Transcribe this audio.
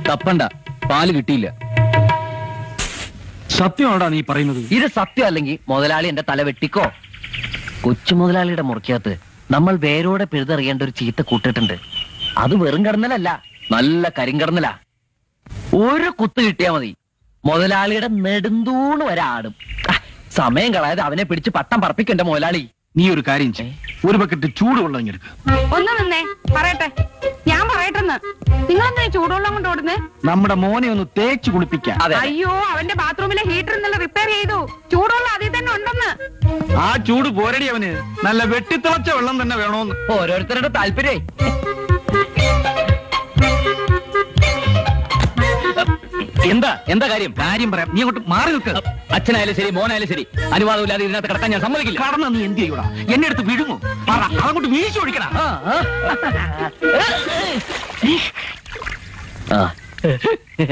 തപ്പണ്ട പാല് കിട്ടിയില്ല സത്യമാണോടാ നീ പറയുന്നത് ഇത് സത്യം അല്ലെങ്കിൽ മുതലാളി എന്റെ തല വെട്ടിക്കോ കൊച്ചു മുതലാളിയുടെ മുറിക്കകത്ത് നമ്മൾ വേരോടെ പിഴുതെറിയേണ്ട ഒരു ചീത്ത കൂട്ടിട്ടുണ്ട് അത് വെറും കടന്നലല്ല നല്ല കരിങ്കടന്നലാ ഒരു കുത്ത് കിട്ടിയാ മതി മുതലാളിയുടെ നെടുന്തൂണ് വരെ ആടും ആ, സമയം കളയാതെ അവനെ പിടിച്ച് പട്ടം പറപ്പിക്കണ്ട മുതലാളി നീ ഒരു കാര്യം ചെയ്യ് ഒരു ബക്കറ്റ് ചൂടുവെള്ളം ഇങ്ങെടുക്ക് ഒന്ന് നിന്നേ പറയട്ടെ ഞാൻ പറയട്ടെന്ന് നിങ്ങൾ എന്താ ചൂടുവെള്ളം കൊണ്ട് ഓടുന്നേ നമ്മുടെ മോനെ ഒന്ന് തേച്ച് കുളിപ്പിക്കാം അതെ അയ്യോ അവന്റെ ബാത്റൂമിലെ ഹീറ്റർ ഇന്നലെ റിപ്പയർ ചെയ്തു ചൂടുവെള്ളം അതിൽ തന്നെ ഉണ്ടെന്ന് ആ ചൂട് പോരടി അവന് നല്ല വെട്ടിത്തിളച്ച വെള്ളം തന്നെ വേണോന്ന് ഓരോരുത്തരുടെ താല്പര്യ എന്താ എന്താ കാര്യം കാര്യം പറയാം നീ അങ്ങോട്ട് മാറി നിൽക്ക് അച്ഛനായാലും ശരി മോനായാലും ശരി അനുവാദമില്ലാതെ ഇതിനകത്ത് കിടക്കാൻ ഞാൻ സമ്മതിക്കില്ല കടന്ന നീ എന്ത് ചെയ്യൂടാ എന്നെ അടുത്ത് വിഴുങ്ങും പറ അതങ്ങോട്ട് വീശി ഒഴിക്കണ ആ, ആ. ആ